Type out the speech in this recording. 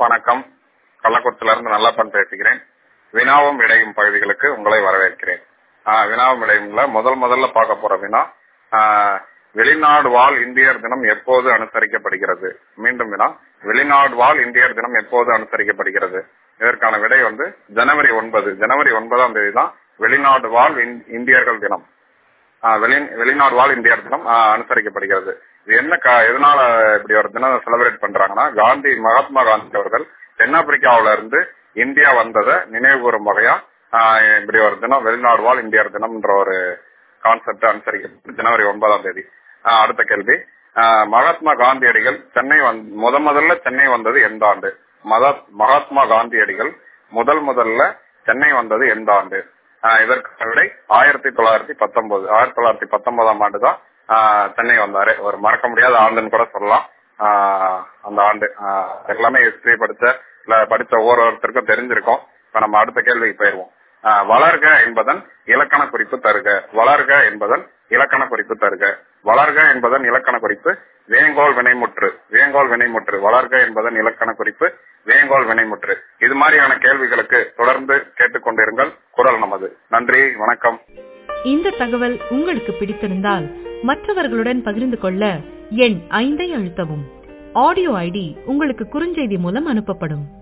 வணக்கம் கள்ளக்குளத்துல இருந்து நல்லப்பன் பேசுகிறேன் வினாவும் விடையும் பகுதிகளுக்கு உங்களை வரவேற்கிறேன் ஆஹ் வினாவும் விடையும்ல முதல் முதல்ல பார்க்க போற வினா ஆஹ் வெளிநாடு வாழ் இந்தியர் தினம் எப்போது அனுசரிக்கப்படுகிறது மீண்டும் வினா வெளிநாடு வாழ் இந்தியர் தினம் எப்போது அனுசரிக்கப்படுகிறது இதற்கான விடை வந்து ஜனவரி ஒன்பது ஜனவரி ஒன்பதாம் தேதி தான் வெளிநாடு வாழ் இந்- இந்தியர்கள் தினம் ஆஹ் வெளி- வெளிநாடு வாழ் இந்தியர் தினம் ஆஹ் அனுசரிக்கப்படுகிறது இது என்ன கா- எதனால இப்படி ஒரு தினம் செலிப்ரேட் பண்றாங்கன்னா காந்தி மகாத்மா காந்தி அவர்கள் தென்னாப்பிரிக்காவில இருந்து இந்தியா வந்ததை நினைவு கூறும் வகையா ஆஹ் இப்படி ஒரு தினம் வெளிநாடு வாழ் இந்தியர் தினம்ன்ற ஒரு கான்செப்ட் அனுசரிக்கப்பட்டு ஜனவரி ஒன்பதாம் தேதி ஆஹ் அடுத்த கேள்வி ஆஹ் மகாத்மா காந்தியடிகள் சென்னை வந் முத முதல்ல சென்னை வந்தது எந்த ஆண்டு மத- மகாத்மா காந்தியடிகள் முதல் முதல்ல சென்னை வந்தது எந்த ஆண்டு ஆஹ் இதற்கு விடை ஆயிரத்தி தொள்ளாயிரத்தி பத்தொன்பது ஆயிரத்தி தொள்ளாயிரத்தி பத்தொன்பதாம் ஆண்டு தான் ஆஹ் சென்னை வந்தாரு ஒரு மறக்க முடியாத ஆண்டுன்னு கூட சொல்லலாம் ஆஹ் அந்த ஆண்டு ஆஹ் எல்லாமே ஹிஸ்டரி படிச்ச இல்ல படிச்ச ஒவ்வொருத்தருக்கும் தெரிஞ்சிருக்கும் இப்ப நம்ம அடுத்த கேள்விக்கு போயிருவோம் ஆஹ் வளர்க என்பதன் இலக்கண குறிப்பு தருக வளர்க என்பதன் இலக்கண குறிப்பு தருக வளர்க என்பதன் இலக்கண குறிப்பு வேங்கோல் வினைமுற்று வேங்கோல் வினைமுற்று வளர்க என்பதன் இலக்கண குறிப்பு வேங்கோல் வினைமுற்று இது மாதிரியான கேள்விகளுக்கு தொடர்ந்து கேட்டுக்கொண்டிருங்கள் குரல் நமது நன்றி வணக்கம் இந்த தகவல் உங்களுக்கு பிடித்திருந்தால் மற்றவர்களுடன் பகிர்ந்து கொள்ள எண் ஐந்தை அழுத்தவும் ஆடியோ ஐடி உங்களுக்கு குறுஞ்செய்தி மூலம் அனுப்பப்படும்